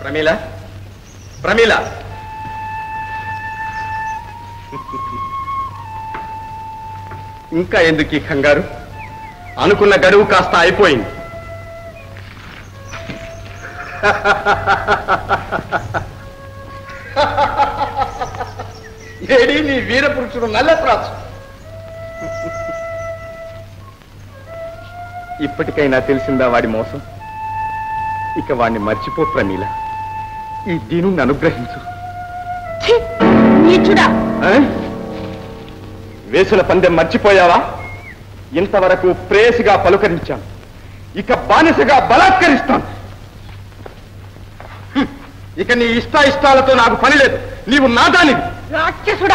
ప్రమీల ప్రమీల ఇంకా ఎందుకు ఈ కంగారు అనుకున్న గడువు కాస్త అయిపోయింది ఏడి నీ వీరపురుషుడు నల్లప్రాసు ఇప్పటికైనా తెలిసిందా వాడి మోసం ఇక వాణ్ణి మర్చిపో ప్రమీల ఈ దీనుని అనుగ్రహించు నీచుడా ఆ? వేసుల పందెం మర్చిపోయావా ఇంతవరకు ప్రేయసిగా పలుకరించాను ఇక బానిసగా బలాత్కరిస్తాను హ్మ్. ఇక నీ ఇష్ట ఇష్టాలతో నాకు పని లేదు నీవు నాదానివి రాక్షసుడా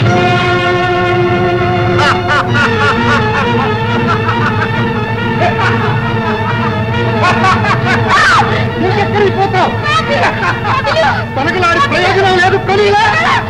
నువ్వెక్కడికి పోతావు తనకులాడి ప్రయోజనం లేదు ప్రమీల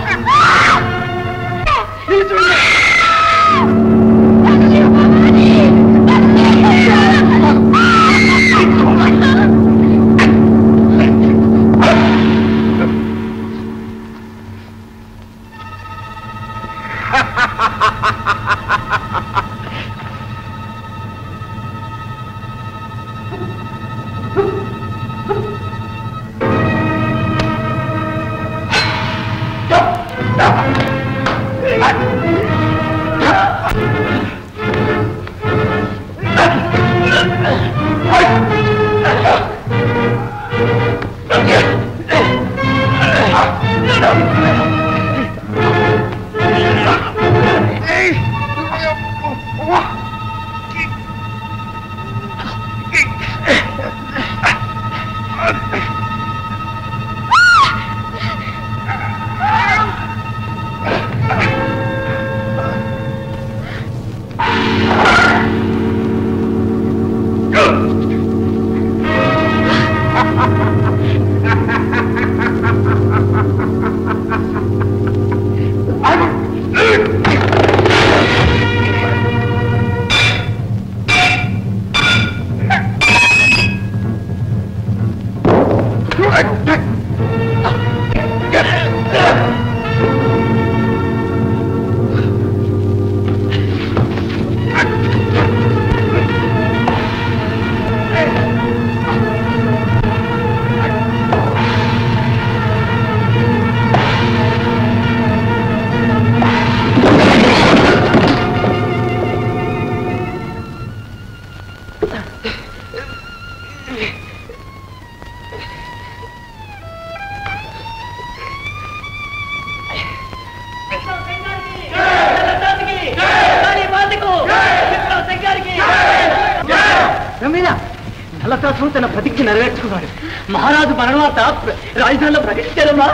రమీణ నల్లశాస్త్రం తన ప్రతిజ్ఞ నెరవేర్చుకున్నాడు మహారాజు మరణవార్త ప్ర- రాజధానిలో ప్రకటించారమ్మా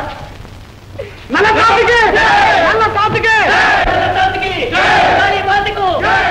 నల్ల తాతికే! నల్ల తాతికే!